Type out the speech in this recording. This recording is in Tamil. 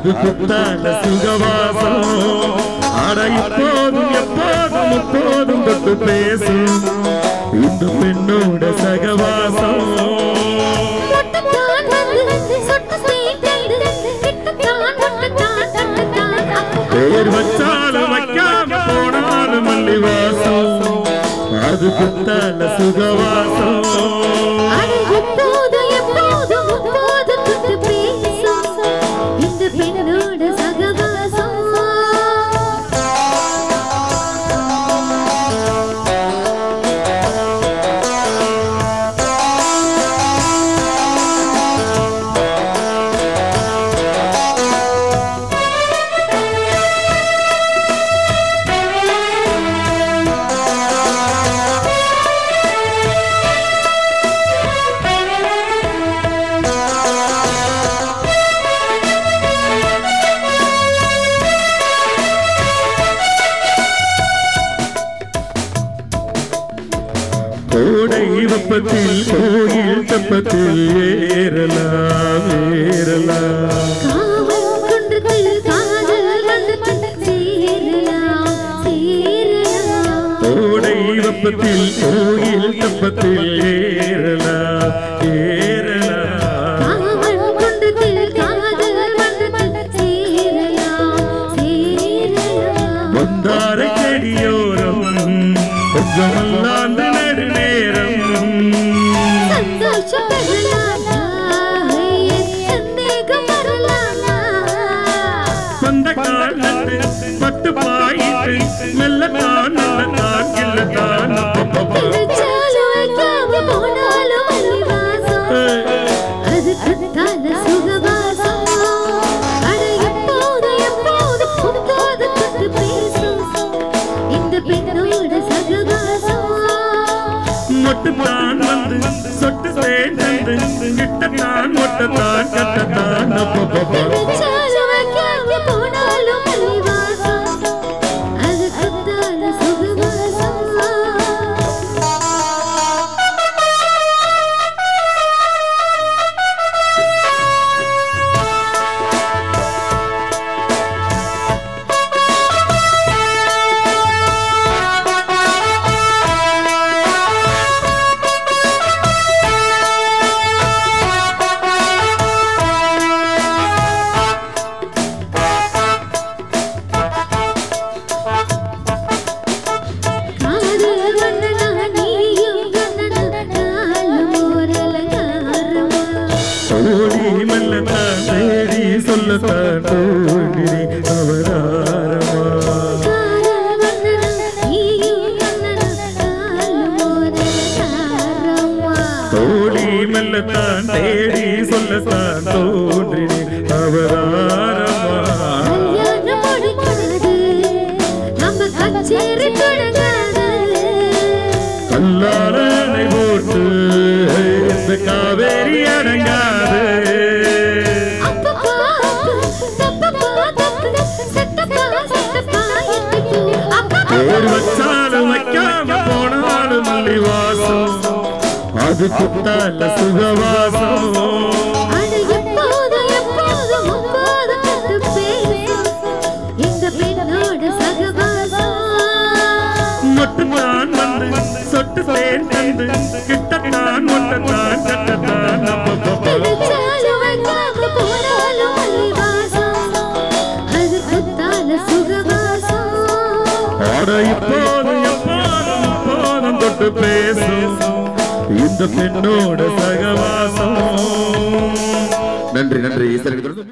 அது குத்தால சுகவாசம் ஆட இப்போதும் எப்போதும் எப்போதும் தொட்டு பேசும் இந்த பெண்ணோட சகவாசம் முட்டத்தான் வந்து சொட்டு சேர்ந்தது கிட்டத்தான் முட்டத்தான் தட்டத்தான் அப்போ பேர் வச்சாலும் வைக்காம போனாலும் மல்லி வாசம் அது குத்தால சுகவாசம் அட எப்போது எப்போது முப்போது தொட்டு பேசும் இந்த பெண்ணோட சகவாசம் கோடை வெப்பத்தில் கோயில் தப்பத்தில் ஏறலாம் ஏறலாம் காவல் குன்றத்தில் காதல் வந்தத்தில் சேரலாம் சேரலாம் கோடை வெப்பத்தில் கோயில் தப்பத்தில் ஏறலாம் ஏறலாம் காவல் குன்றத்தில் காதல் வந்தத்தில் சேரலாம் சேரலாம் வந்தார செடியோரம் கொஞ்சம் அல்லாந்து நெடுநேரம் சந்தோஷம் பெறலாமா சந்தேகம் வரலாமா சொந்த கால் நட்டு பட்டு பாயிட்டு மெல்லத்தான் நல்லத்தான் இல்லத்தான் பிடிச்சாலும் வைக்காம போனாலும் அல்வாசம் அது கத்தால சுகவாசம் அட எப்போது எப்போது புத்தாது கத்து பேசும் இந்த பெண்ணோட சகவாசம் மொட்டுத்தான் வந்து சொட்டு சேர்ந்து கிட்டத்தான் மொட்டத்தான் கட்டத்தான் பிடிச்சாலும் வைக்காம போனாலும் அல்வாசம் அது கத்தால சுகவாசம் காதல் வண்ணனா நீயும் வண்ணனா நாளும் ஓரலங்காரமா ஓடி மெல்லத்தான் தேடி சொல்லத்தான் தோன்றி அவராரமா காதல் வண்ணனா நீயும் வண்ணனா நாளும் ஓரலங்காரமா ஓடி மெல்லத்தான் தேடி சொல்லத்தான் தோன்றி அவராரமா கல்யாணம் முடிக்காது நம்ம கச்சேரி தொடங்காது கல்லாளனை போட்டு இந்த காவேரி அடங்காது அப்பப்பா தப்பப்பா தப்பு சட்டப்பா சட்டப்பா எட்டிப்போ பேர் வச்சாலும் வைக்காம போனாலும் மல்லி வாசம் அது குத்தால சுகவாசம் அட எப்போது எப்போது முப்போது கண்டு பேசும் இந்த பெண்ணோட சகவாசம் மட்டும்தான் வந்து சொட்டு தேன் தந்து கிட்டத்தான் ஒட்டத்தான் கட்டத்தான் பிடிச்சாலும் வைக்காம போனாலும் அலைவாசம் அது குத்தால சுகவாசம் ஆட இப்போதும் எப்போதும் இப்போதும் தொட்டு பேசும் இந்த பெண்ணோட சகவாசம் நன்றி நன்றி ஈஸ்வரனுக்கு தொடர்ந்து